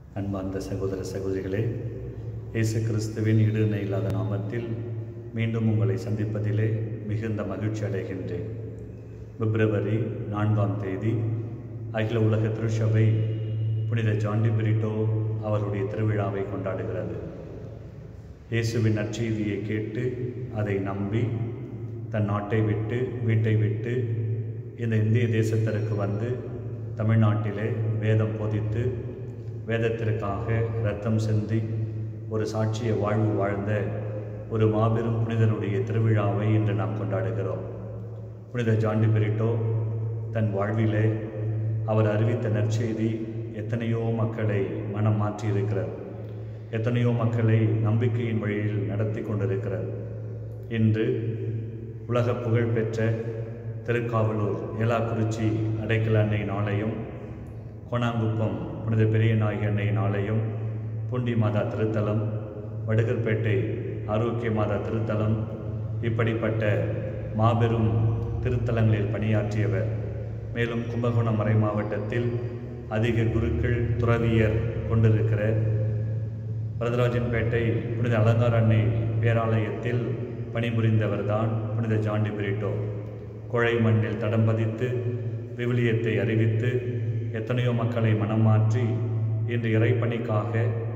அன்பார்ந்த சகோதர சகோதரிகளே இயேசு கிறிஸ்துவின் இடுநிலை இல்லாத நாமத்தில் மீண்டும் உங்களை சந்திப்பதிலே மிகுந்த மகிழ்ச்சி அடைகின்றேன் பிப்ரவரி நான்காம் தேதி அகில உலக திருச்சபை புனித ஜாண்டி பிரிட்டோ அவருடைய திருவிழாவை கொண்டாடுகிறது இயேசுவின் நற்செய்தியை கேட்டு அதை நம்பி தன் நாட்டை விட்டு வீட்டை விட்டு இந்த இந்திய தேசத்திற்கு வந்து தமிழ்நாட்டிலே வேதம் போதித்து வேதத்திற்காக இரத்தம் சிந்தி ஒரு சாட்சிய வாழ்வு வாழ்ந்த ஒரு மாபெரும் புனிதனுடைய திருவிழாவை இன்று நாம் கொண்டாடுகிறோம் புனித ஜாண்டி பெரிட்டோ தன் வாழ்விலே அவர் அறிவித்த நற்செய்தி எத்தனையோ மக்களை மனம் மாற்றியிருக்கிறார் எத்தனையோ மக்களை நம்பிக்கையின் வழியில் நடத்தி கொண்டிருக்கிறார் இன்று உலக புகழ்பெற்ற திருக்காவலூர் ஏலாக்குறிச்சி அடைக்கல அன்னையின் ஆலயம் கோணாங்குப்பம் புனித பெரிய நாயகி அன்னையின் ஆலயம் பூண்டி மாதா திருத்தலம் வடுகர்பேட்டை ஆரோக்கிய மாதா திருத்தலம் இப்படிப்பட்ட மாபெரும் திருத்தலங்களில் பணியாற்றியவர் மேலும் கும்பகோணம் மறை மாவட்டத்தில் அதிக குருக்கள் துறவியர் கொண்டிருக்கிற வரதராஜன்பேட்டை புனித அலங்கார அன்னை பேராலயத்தில் பணிபுரிந்தவர்தான் புனித ஜாண்டி பிரிட்டோ குழை மண்ணில் தடம் பதித்து விவிலியத்தை அறிவித்து எத்தனையோ மக்களை மனம் மாற்றி இன்று இறைப்பணிக்காக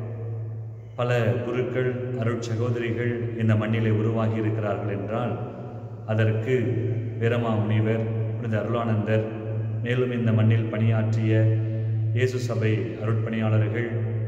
பல குருக்கள் அருட் சகோதரிகள் இந்த மண்ணிலே உருவாகி இருக்கிறார்கள் என்றால் அதற்கு வீரமா முனிவர் புனித அருளானந்தர் மேலும் இந்த மண்ணில் பணியாற்றிய இயேசு சபை அருட்பணியாளர்கள்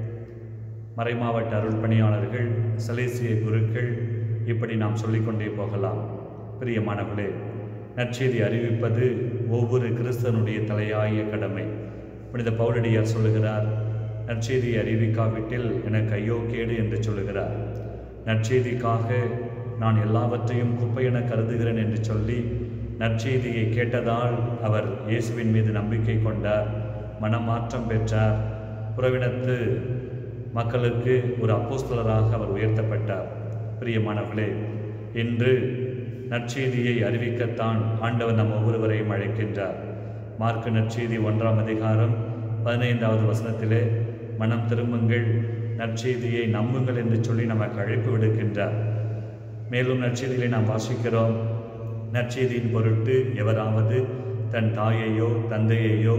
மறைமாவட்ட அருள் பணியாளர்கள் சலேசிய குருக்கள் இப்படி நாம் சொல்லிக்கொண்டே போகலாம் பிரியமானவர்களே நற்செய்தி அறிவிப்பது ஒவ்வொரு கிறிஸ்தனுடைய தலையாய கடமை புனித பவுலடியார் சொல்லுகிறார் நற்செய்தியை அறிவிக்காவிட்டில் எனக்கு ஐயோ கேடு என்று சொல்லுகிறார் நற்செய்திக்காக நான் எல்லாவற்றையும் குப்பை என கருதுகிறேன் என்று சொல்லி நற்செய்தியை கேட்டதால் அவர் இயேசுவின் மீது நம்பிக்கை கொண்டார் மனமாற்றம் பெற்றார் புறவினத்து மக்களுக்கு ஒரு அப்போஸ்தலராக அவர் உயர்த்தப்பட்டார் பிரியமானவர்களே இன்று நற்செய்தியை அறிவிக்கத்தான் ஆண்டவர் நம் ஒவ்வொருவரையும் அழைக்கின்றார் மார்க்கு நற்செய்தி ஒன்றாம் அதிகாரம் பதினைந்தாவது வசனத்திலே மனம் திரும்புங்கள் நற்செய்தியை நம்புங்கள் என்று சொல்லி நமக்கு அழைப்பு விடுக்கின்றார் மேலும் நற்செய்தியிலே நாம் வாசிக்கிறோம் நற்செய்தியின் பொருட்டு எவராவது தன் தாயையோ தந்தையையோ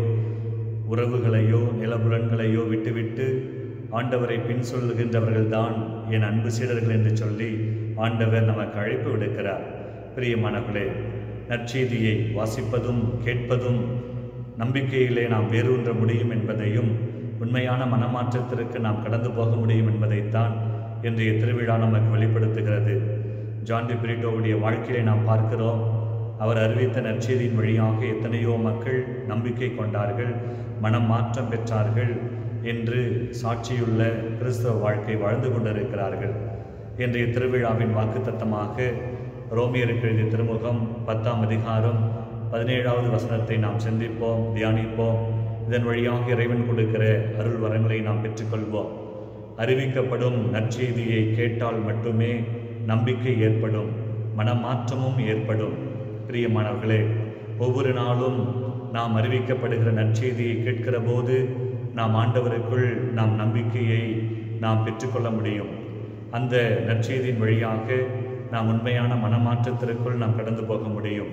உறவுகளையோ நிலபுலன்களையோ விட்டுவிட்டு ஆண்டவரை பின் சொல்லுகின்றவர்கள்தான் என் அன்பு சீடர்கள் என்று சொல்லி ஆண்டவர் நமக்கு அழைப்பு விடுக்கிறார் பிரியமானவர்களே நற்செய்தியை வாசிப்பதும் கேட்பதும் நம்பிக்கையிலே நாம் வேரூன்ற முடியும் என்பதையும் உண்மையான மனமாற்றத்திற்கு நாம் கடந்து போக முடியும் என்பதைத்தான் இன்றைய திருவிழா நமக்கு வெளிப்படுத்துகிறது ஜான்டி பிரிட்டோவுடைய வாழ்க்கையை நாம் பார்க்கிறோம் அவர் அறிவித்த நற்செய்தியின் வழியாக எத்தனையோ மக்கள் நம்பிக்கை கொண்டார்கள் மனம் மாற்றம் பெற்றார்கள் என்று சாட்சியுள்ள கிறிஸ்தவ வாழ்க்கை வாழ்ந்து கொண்டிருக்கிறார்கள் இன்றைய திருவிழாவின் வாக்குத்தத்தமாக ரோமியருக்கு எழுதிய திருமுகம் பத்தாம் அதிகாரம் பதினேழாவது வசனத்தை நாம் சிந்திப்போம் தியானிப்போம் இதன் வழியாக இறைவன் கொடுக்கிற அருள் வரங்களை நாம் பெற்றுக்கொள்வோம் அறிவிக்கப்படும் நற்செய்தியை கேட்டால் மட்டுமே நம்பிக்கை ஏற்படும் மனமாற்றமும் ஏற்படும் பிரியமானவர்களே ஒவ்வொரு நாளும் நாம் அறிவிக்கப்படுகிற நற்செய்தியை கேட்கிற போது நாம் ஆண்டவருக்குள் நாம் நம்பிக்கையை நாம் பெற்றுக்கொள்ள முடியும் அந்த நற்செய்தியின் வழியாக நாம் உண்மையான மனமாற்றத்திற்குள் நாம் கடந்து போக முடியும்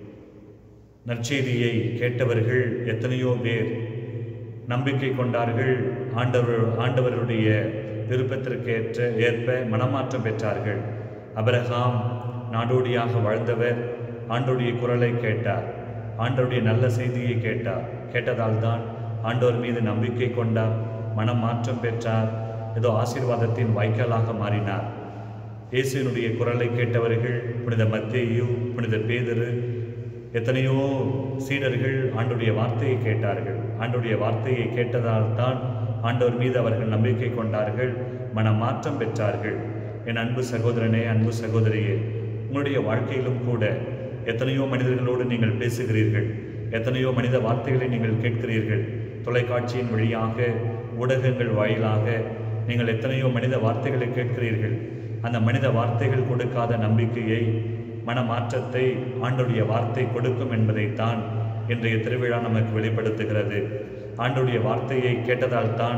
நற்செய்தியை கேட்டவர்கள் எத்தனையோ பேர் நம்பிக்கை கொண்டார்கள் ஆண்டவர் ஆண்டவருடைய விருப்பத்திற்கு ஏற்ற ஏற்ப மனமாற்றம் பெற்றார்கள் அபரகாம் நாடோடியாக வாழ்ந்தவர் ஆண்டோடைய குரலை கேட்டார் ஆண்டோடைய நல்ல செய்தியை கேட்டார் கேட்டதால் தான் ஆண்டவர் மீது நம்பிக்கை கொண்டார் மனம் மாற்றம் பெற்றார் ஏதோ ஆசீர்வாதத்தின் வாய்க்காலாக மாறினார் இயேசுவினுடைய குரலை கேட்டவர்கள் புனித மத்தேயு புனித பேதரு எத்தனையோ சீடர்கள் ஆண்டுடைய வார்த்தையை கேட்டார்கள் ஆண்டுடைய வார்த்தையை கேட்டதால் தான் ஆண்டவர் மீது அவர்கள் நம்பிக்கை கொண்டார்கள் மனம் மாற்றம் பெற்றார்கள் என் அன்பு சகோதரனே அன்பு சகோதரியே உங்களுடைய வாழ்க்கையிலும் கூட எத்தனையோ மனிதர்களோடு நீங்கள் பேசுகிறீர்கள் எத்தனையோ மனித வார்த்தைகளை நீங்கள் கேட்கிறீர்கள் தொலைக்காட்சியின் வழியாக ஊடகங்கள் வாயிலாக நீங்கள் எத்தனையோ மனித வார்த்தைகளை கேட்கிறீர்கள் அந்த மனித வார்த்தைகள் கொடுக்காத நம்பிக்கையை மனமாற்றத்தை ஆண்டுடைய வார்த்தை கொடுக்கும் என்பதைத்தான் இன்றைய திருவிழா நமக்கு வெளிப்படுத்துகிறது ஆண்டுடைய வார்த்தையை கேட்டதால் தான்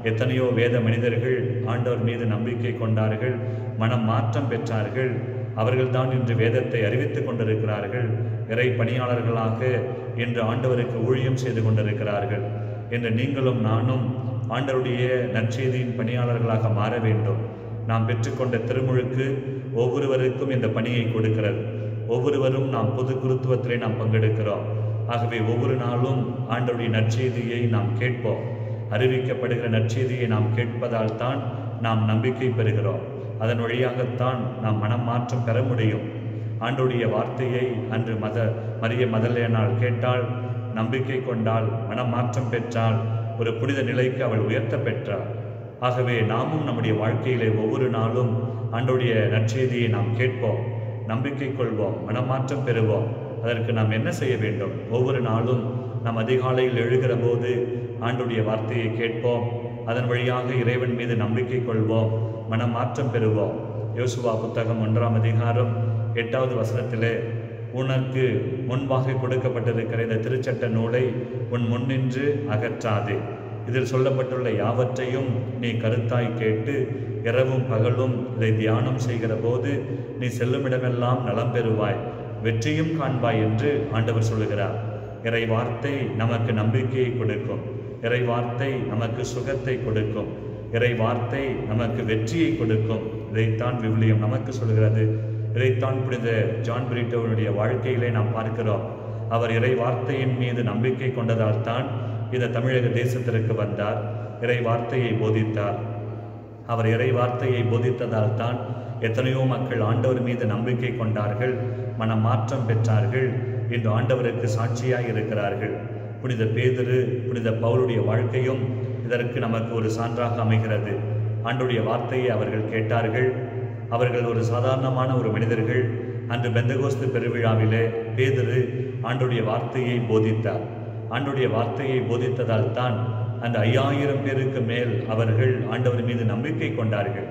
எத்தனையோ வேத மனிதர்கள் ஆண்டவர் மீது நம்பிக்கை கொண்டார்கள் மனம் மாற்றம் பெற்றார்கள் அவர்கள்தான் இன்று வேதத்தை அறிவித்துக் கொண்டிருக்கிறார்கள் இறை பணியாளர்களாக இன்று ஆண்டவருக்கு ஊழியம் செய்து கொண்டிருக்கிறார்கள் என்று நீங்களும் நானும் ஆண்டவருடைய நற்செய்தியின் பணியாளர்களாக மாற வேண்டும் நாம் பெற்றுக்கொண்ட திருமுழுக்கு ஒவ்வொருவருக்கும் இந்த பணியை கொடுக்கிறது ஒவ்வொருவரும் நாம் பொது குருத்துவத்திலே நாம் பங்கெடுக்கிறோம் ஆகவே ஒவ்வொரு நாளும் ஆண்டவருடைய நற்செய்தியை நாம் கேட்போம் அறிவிக்கப்படுகிற நற்செய்தியை நாம் கேட்பதால் தான் நாம் நம்பிக்கை பெறுகிறோம் அதன் வழியாகத்தான் நாம் மனம் மாற்றம் பெற முடியும் ஆண்டவருடைய வார்த்தையை அன்று மத மரிய மதலேனால் கேட்டால் நம்பிக்கை கொண்டால் மனம் மாற்றம் பெற்றால் ஒரு புனித நிலைக்கு அவள் உயர்த்த பெற்றாள் ஆகவே நாமும் நம்முடைய வாழ்க்கையிலே ஒவ்வொரு நாளும் ஆண்டவருடைய நற்செய்தியை நாம் கேட்போம் நம்பிக்கை கொள்வோம் மனமாற்றம் பெறுவோம் அதற்கு நாம் என்ன செய்ய வேண்டும் ஒவ்வொரு நாளும் நாம் அதிகாலையில் எழுகிற போது ஆண்டுடைய வார்த்தையை கேட்போம் அதன் வழியாக இறைவன் மீது நம்பிக்கை கொள்வோம் மனமாற்றம் பெறுவோம் யோசுவா புத்தகம் ஒன்றாம் அதிகாரம் எட்டாவது வசனத்திலே உனக்கு முன்பாக கொடுக்கப்பட்டிருக்கிற இந்த திருச்சட்ட நூலை உன் முன்னின்று அகற்றாதே இதில் சொல்லப்பட்டுள்ள யாவற்றையும் நீ கருத்தாய் கேட்டு இரவும் பகலும் இதை தியானம் செய்கிற போது நீ செல்லுமிடமெல்லாம் நலம் பெறுவாய் வெற்றியும் காண்பாய் என்று ஆண்டவர் சொல்லுகிறார் இறை வார்த்தை நமக்கு நம்பிக்கையை கொடுக்கும் இறை வார்த்தை நமக்கு சுகத்தை கொடுக்கும் இறை வார்த்தை நமக்கு வெற்றியை கொடுக்கும் இதைத்தான் விவிலியம் நமக்கு சொல்கிறது இதைத்தான் புனித ஜான் பிரிட்டோனுடைய வாழ்க்கையிலே நாம் பார்க்கிறோம் அவர் இறை வார்த்தையின் மீது நம்பிக்கை கொண்டதால் தான் இந்த தமிழக தேசத்திற்கு வந்தார் இறை வார்த்தையை போதித்தார் அவர் இறை வார்த்தையை போதித்ததால் தான் எத்தனையோ மக்கள் ஆண்டவர் மீது நம்பிக்கை கொண்டார்கள் மன மாற்றம் பெற்றார்கள் இன்று ஆண்டவருக்கு சாட்சியாய் இருக்கிறார்கள் புனித பேதுரு புனித பவுலுடைய வாழ்க்கையும் இதற்கு நமக்கு ஒரு சான்றாக அமைகிறது ஆண்டுடைய வார்த்தையை அவர்கள் கேட்டார்கள் அவர்கள் ஒரு சாதாரணமான ஒரு மனிதர்கள் அன்று பெந்தகோஸ்து பெருவிழாவிலே பேதுரு ஆண்டுடைய வார்த்தையை போதித்தார் ஆண்டுடைய வார்த்தையை போதித்ததால் தான் அந்த ஐயாயிரம் பேருக்கு மேல் அவர்கள் ஆண்டவர் மீது நம்பிக்கை கொண்டார்கள்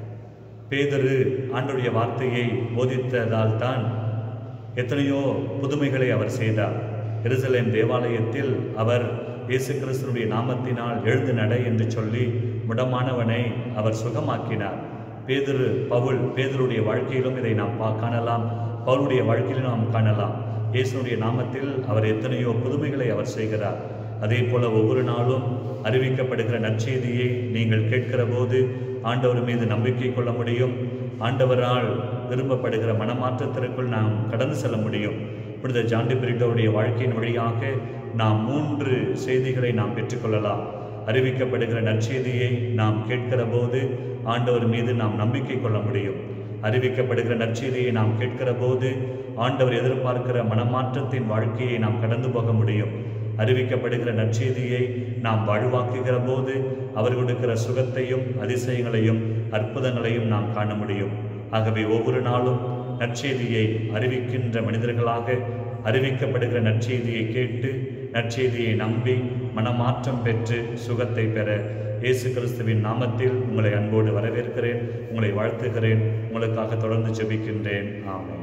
பேதரு ஆண்டுடைய வார்த்தையை போதித்ததால் தான் எத்தனையோ புதுமைகளை அவர் செய்தார் எருசலேம் தேவாலயத்தில் அவர் இயேசு கிறிஸ்துனுடைய நாமத்தினால் எழுந்து நட என்று சொல்லி முடமானவனை அவர் சுகமாக்கினார் பேதுரு பவுல் பேதருடைய வாழ்க்கையிலும் இதை நாம் பா காணலாம் பவுலுடைய வாழ்க்கையிலும் நாம் காணலாம் இயேசுனுடைய நாமத்தில் அவர் எத்தனையோ புதுமைகளை அவர் செய்கிறார் அதே போல ஒவ்வொரு நாளும் அறிவிக்கப்படுகிற நற்செய்தியை நீங்கள் கேட்கிற போது ஆண்டவர் மீது நம்பிக்கை கொள்ள முடியும் ஆண்டவரால் விரும்பப்படுகிற மனமாற்றத்திற்குள் நாம் கடந்து செல்ல முடியும் புனித ஜாண்டி பிரிட்டோருடைய வாழ்க்கையின் வழியாக நாம் மூன்று செய்திகளை நாம் பெற்றுக்கொள்ளலாம் அறிவிக்கப்படுகிற நற்செய்தியை நாம் கேட்கிற போது ஆண்டவர் மீது நாம் நம்பிக்கை கொள்ள முடியும் அறிவிக்கப்படுகிற நற்செய்தியை நாம் கேட்கிற போது ஆண்டவர் எதிர்பார்க்கிற மனமாற்றத்தின் வாழ்க்கையை நாம் கடந்து போக முடியும் அறிவிக்கப்படுகிற நற்செய்தியை நாம் வாழ்வாக்குகிற போது அவர் கொடுக்கிற சுகத்தையும் அதிசயங்களையும் அற்புதங்களையும் நாம் காண முடியும் ஆகவே ஒவ்வொரு நாளும் நற்செய்தியை அறிவிக்கின்ற மனிதர்களாக அறிவிக்கப்படுகிற நற்செய்தியை கேட்டு நற்செய்தியை நம்பி மனமாற்றம் பெற்று சுகத்தை பெற இயேசு கிறிஸ்துவின் நாமத்தில் உங்களை அன்போடு வரவேற்கிறேன் உங்களை வாழ்த்துகிறேன் உங்களுக்காக தொடர்ந்து ஜெபிக்கின்றேன் ஆமென்